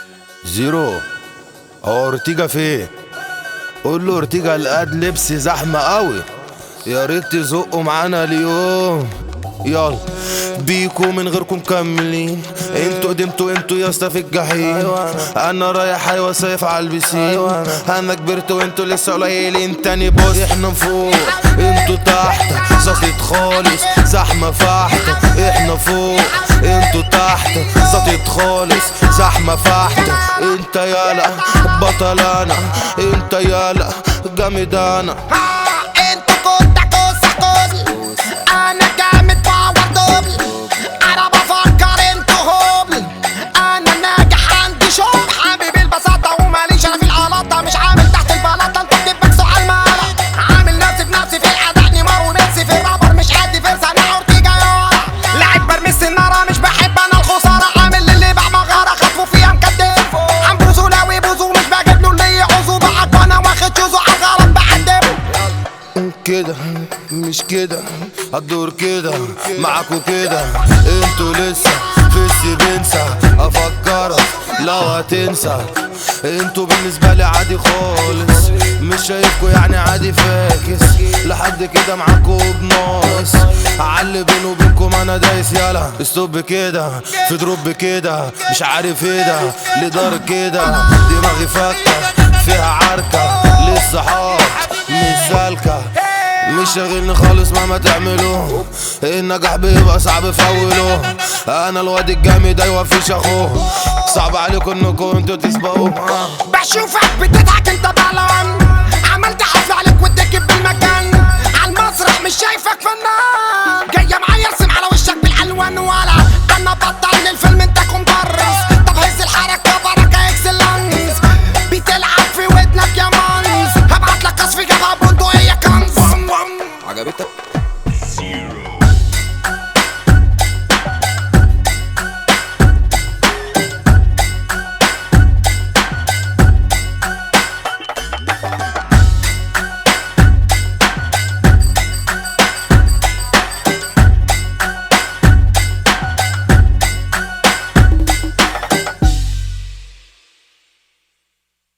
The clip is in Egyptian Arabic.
زيرو هو اورتيجا فين قول له اورتيجا القاد لبس زحمه قوي يا ريت تزقوا معانا اليوم يلا بيكو من غيركم مكملين انتوا قدمتوا انتوا يا اسطى في الجحيم انا رايح ايوه صيف على البسين انا كبرت وانتوا لسه قليلين تاني بص احنا فوق انتوا تحت ساطت خالص زحمه فحته احنا فوق انتوا تحت ساطت خالص زحمه فحته انت يالا بطل انا انت يالا جامد انا انتوا كنت كوسة كوز انا جامد باور دبل انا بفكر انتوا هبل انا ناجح عندي شغل حبيبي البساطة وماليش انا في القلاطة مش عامل تحت البلاطة انتوا بتبكسوا على المالة عامل نفسي بنفسي في الاداء نيمار وميسي في الرابر مش قد فرصة انا اورتيجا يارا لاعب برمي السنارة مش بحب انا الخسارة عامل للي باع مغارة خطفه فيها مكدب عم بوزو لاوي بوزو مش بجيب له اللي يعوزه بعد وانا واخد شوزو على الغلط بقدمه كده مش كده هتدور كده معاكوا كده انتوا لسه في السبنسة افكرك لو هتنسى انتوا بالنسبة لي عادي خالص مش شايفكوا يعني عادي فاكس لحد كده معاكوا بناقص علي بيني وبينكم انا دايس يلا استوب كده في دروب كده مش عارف ايه ده ليه دار كده دماغي فكة فيها عركة لسه حاط مش سالكة مش شاغلني خالص مهما تعملوا النجاح بيبقى صعب في اوله انا الواد الجامد ايوه فيش اخوه صعب عليكم انكم انتوا تسبقوا آه. بشوفك بتضحك انت بلان عملت حفلة عليك واديك بالمكان على المسرح مش شايفك فنان